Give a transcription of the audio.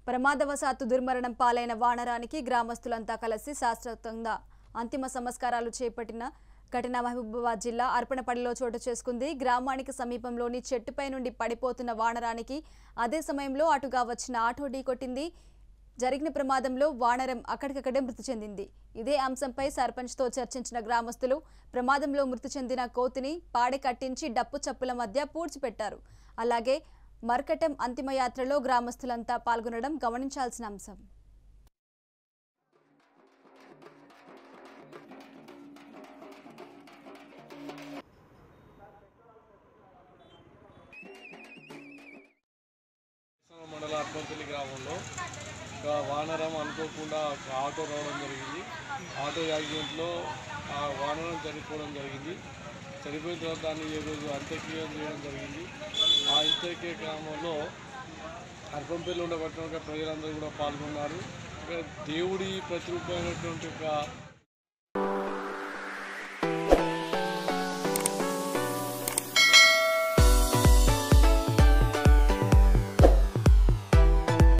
ప్రమాదవశాత్తు దుర్మరణం పాలైన వానరానికి గ్రామస్తులంతా కలిసి శాస్త్రోక్తంగా అంతిమ సంస్కారాలు చేపట్టిన ఘటన మహబూబాబాద్ జిల్లా అర్పణపల్లిలో చోటు చేసుకుంది గ్రామానికి సమీపంలోని చెట్టుపై నుండి పడిపోతున్న వానరానికి అదే సమయంలో అటుగా వచ్చిన ఆటో ఢీకొట్టింది జరిగిన ప్రమాదంలో వానరం అక్కడికక్కడే మృతి చెందింది ఇదే అంశంపై సర్పంచ్తో చర్చించిన గ్రామస్తులు ప్రమాదంలో మృతి చెందిన కోతిని పాడె కట్టించి డప్పు చప్పుల మధ్య పూడ్చిపెట్టారు అలాగే మర్కటం అంతిమయాత్రలో గ్రామస్తులంతా పాల్గొనడం గమనించాల్సిన అంశం కృష్ణా మండల అర్పంపల్లి గ్రామంలో ఒక వానరం అనుకోకుండా ఒక ఆటో రావడం జరిగింది ఆటో యాక్సిడెంట్లో ఆ వానరం చనిపోవడం జరిగింది చనిపోయిన తర్వాత దాన్ని ఈరోజు అంత్యక్రియ చేయడం జరిగింది ఆ అంత్యక్రియ గ్రామంలో అర్పంపల్లి ఉండబట్టిన ప్రజలందరూ కూడా పాల్గొన్నారు ఇక్కడ దేవుడి ప్రతిరూపమైనటువంటి ఒక